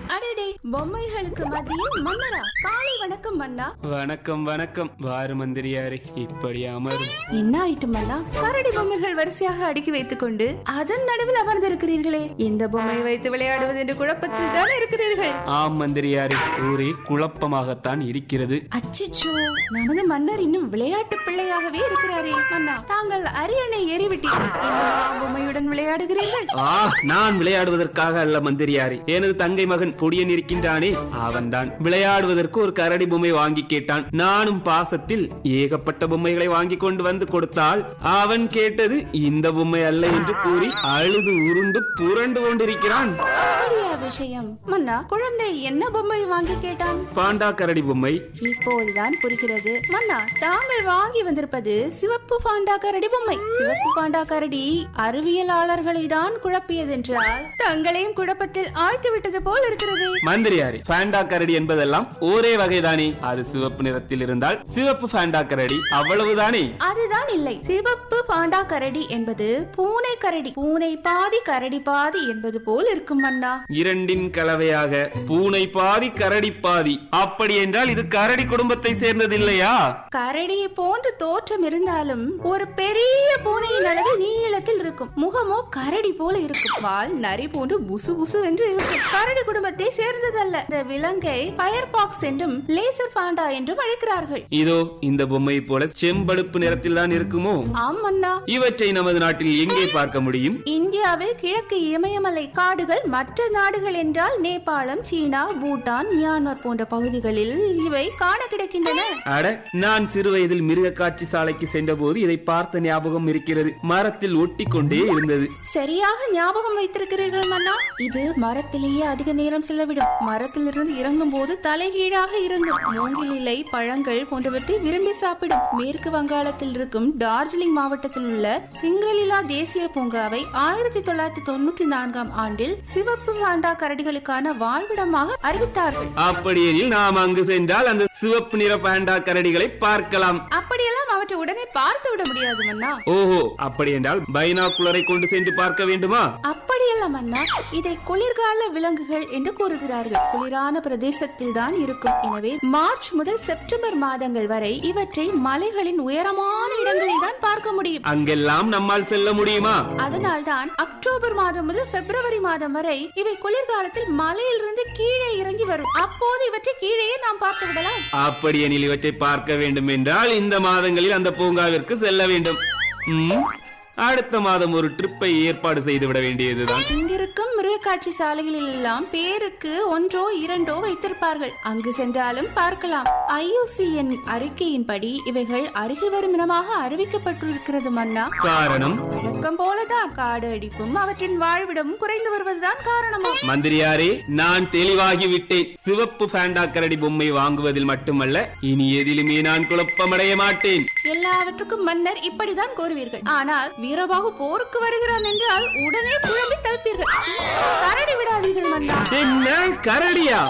அடடே பொம்மைகளுக்கு மத்தியில் மன்னரா காலை வணக்கம் மன்னா வணக்கம் வணக்கம் வாரு மந்திரியாரே இப்படி அமரும் என்ன ஆயிட்டு மன்னா கரடி பொம்மைகள் வரிசையாக அடுக்கி வைத்துக் கொண்டு அதன் நடுவில் அமர்ந்திருக்கிறீர்களே இந்த பொம்மையை வைத்து விளையாடுவது என்று குழப்பத்தில் தான் இருக்கிறீர்கள் ஆம் மந்திரியாரே ஒரே குழப்பமாகத்தான் இருக்கிறது அச்சிச்சோ நமது மன்னர் இன்னும் விளையாட்டு பிள்ளையாகவே இருக்கிறாரே மன்னா தாங்கள் அரியணை ஏறிவிட்டீர்கள் இன்னுமா பொம்மையுடன் விளையாடுகிறீர்கள் ஆ நான் விளையாடுவதற்காக அல்ல மந்திரியாரே எனது தங்கை மகன் பொடியன் இருக்கின்றானே அவன்தான் விளையாடுவதற்கு ஒரு கரடி பொம்மை வாங்கி கேட்டான் நானும் பாசத்தில் ஏகப்பட்ட பொம்மைகளை வாங்கி கொண்டு வந்து கொடுத்தால் அவன் கேட்டது இந்த பொம்மை அல்ல என்று கூறி அழுது உருண்டு புரண்டு கொண்டிருக்கிறான் அப்படியா விஷயம் மன்னா குழந்தை என்ன பொம்மை வாங்கி கேட்டான் பாண்டா கரடி பொம்மை இப்போதுதான் புரிகிறது மன்னா தாங்கள் வாங்கி வந்திருப்பது சிவப்பு பாண்டா கரடி பொம்மை சிவப்பு பாண்டா கரடி அறிவியலாளர்களை தான் குழப்பியதென்றால் தங்களையும் குழப்பத்தில் ஆழ்த்து விட்டது போல் இருக்கிறது மந்திரியாரே பாண்டா கரடி என்பதெல்லாம் ஒரே வகைதானே அது சிவப்பு நிறத்தில் இருந்தால் சிவப்பு பாண்டா கரடி அவ்வளவுதானே அதுதான் இல்லை சிவப்பு பாண்டா கரடி என்பது பூனை கரடி பூனை பாதி கரடி பாதி என்பது போல் இருக்கும் மன்னா இரண்டின் கலவையாக பூனை பாதி கரடி பாதி அப்படி என்றால் இது கரடி குடும்பத்தை சேர்ந்தது இல்லையா கரடியை போன்று தோற்றம் இருந்தாலும் ஒரு பெரிய பூனையின் அளவு நீளத்தில் இருக்கும் முகமோ கரடி போல இருக்கும் வால் நரி போன்று புசு புசு என்று இருக்கும் கரடி குடும்பத்தை சேர்ந்ததல்ல இந்த விலங்கை ஃபயர்பாக்ஸ் என்றும் லேசர் பாண்டா என்றும் அழைக்கிறார்கள் இதோ இந்த பொம்மை போல செம்பழுப்பு நிறத்தில் தான் இருக்குமோ ஆம் அண்ணா இவற்றை நமது நாட்டில் எங்கே பார்க்க முடியும் இந்தியாவில் கிழக்கு இமயமலை காடுகள் மற்ற நாடுகள் என்றால் நேபாளம் சீனா பூட்டான் மியான்மர் போன்ற பகுதிகளில் இவை காண கிடைக்கின்றன அட நான் சிறு வயதில் மிருக காட்சி சாலைக்கு சென்றபோது இதை பார்த்த ஞாபகம் இருக்கிறது மரத்தில் ஒட்டி கொண்டே இருந்தது சரியாக ஞாபகம் வைத்திருக்கிறீர்கள் மன்னா இது மரத்திலேயே அதிக நேரம் செல்லவிடும் மரத்திலிருந்து இறங்கும் போது தலைகீழாக இறங்கும் மூங்கில் இலை பழங்கள் போன்றவற்றை விரும்பி சாப்பிடும் மேற்கு வங்காளத்தில் இருக்கும் டார்ஜிலிங் மாவட்டத்தில் உள்ள சிங்கலிலா தேசிய பூங்காவை ஆயிரத்தி தொள்ளாயிரத்தி தொண்ணூற்றி நான்காம் ஆண்டில் சிவப்பு பாண்டா கரடிகளுக்கான வாழ்விடமாக அறிவித்தார்கள் அப்படியெனில் நாம் அங்கு சென்றால் அந்த சிவப்பு நிற பாண்டா கரடிகளை பார்க்கலாம் அப்படியெல்லாம் அவற்றை உடனே பார்த்து விட முடியாது மன்னா ஓஹோ அப்படி என்றால் பைனாக்குலரை கொண்டு சென்று பார்க்க வேண்டுமா அப்படியல்ல மன்னா இதை குளிர்கால விலங்குகள் என்று கூறுகிறார்கள் குளிரான பிரதேசத்தில் தான் இருக்கும் எனவே மார்ச் முதல் செப்டம்பர் மாதங்கள் வரை இவற்றை மலைகளின் உயரமான இடங்களில் தான் பார்க்க முடியும் அங்கெல்லாம் நம்மால் செல்ல முடியுமா அதனால்தான் அக்டோபர் மாதம் முதல் பிப்ரவரி மாதம் வரை இவை குளிர்காலத்தில் மலையிலிருந்து கீழே இறங்கி வரும் அப்போது இவற்றை கீழேயே நாம் பார்த்து விடலாம் அப்படியெனில் இவற்றை பார்க்க வேண்டும் என்றால் இந்த மாதங்களில் அந்த பூங்காவிற்கு செல்ல வேண்டும் ம், அடுத்த மாதம் ஒரு ட்ரிப்பை ஏற்பாடு செய்து விட வேண்டியதுதான் இங்கிருக்கும் மிருகக்காட்சி சாலைகளில் எல்லாம் பேருக்கு ஒன்றோ இரண்டோ வைத்திருப்பார்கள் அங்கு சென்றாலும் பார்க்கலாம் ஐயூசிஎன் அறிக்கையின்படி இவைகள் அருகி வரும் இனமாக அறிவிக்கப்பட்டிருக்கிறது மன்னா காரணம் வழக்கம் போலதான் காடு அடிப்பும் அவற்றின் வாழ்விடமும் குறைந்து வருவதுதான் காரணமா மந்திரியாரே நான் தெளிவாகி விட்டேன் சிவப்பு ஃபேண்டா கரடி பொம்மை வாங்குவதில் மட்டுமல்ல இனி எதிலுமே நான் குழப்பமடைய மாட்டேன் எல்லாவற்றுக்கும் மன்னர் இப்படிதான் கூறுவீர்கள் ஆனால் வீரபாகு போருக்கு வருகிறான் என்றால் உடனே குழம்பி தவிப்பீர்கள் சீ, கரடி விடாதீர்கள் மன்னா என்ன கரடியா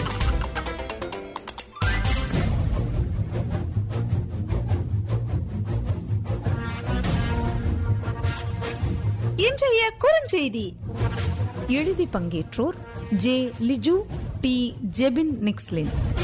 இன்றைய குறுஞ்செய்தி எழுதி பங்கேற்றோர் ஜே லிஜு டி ஜெபின் நிக்ஸ்லின்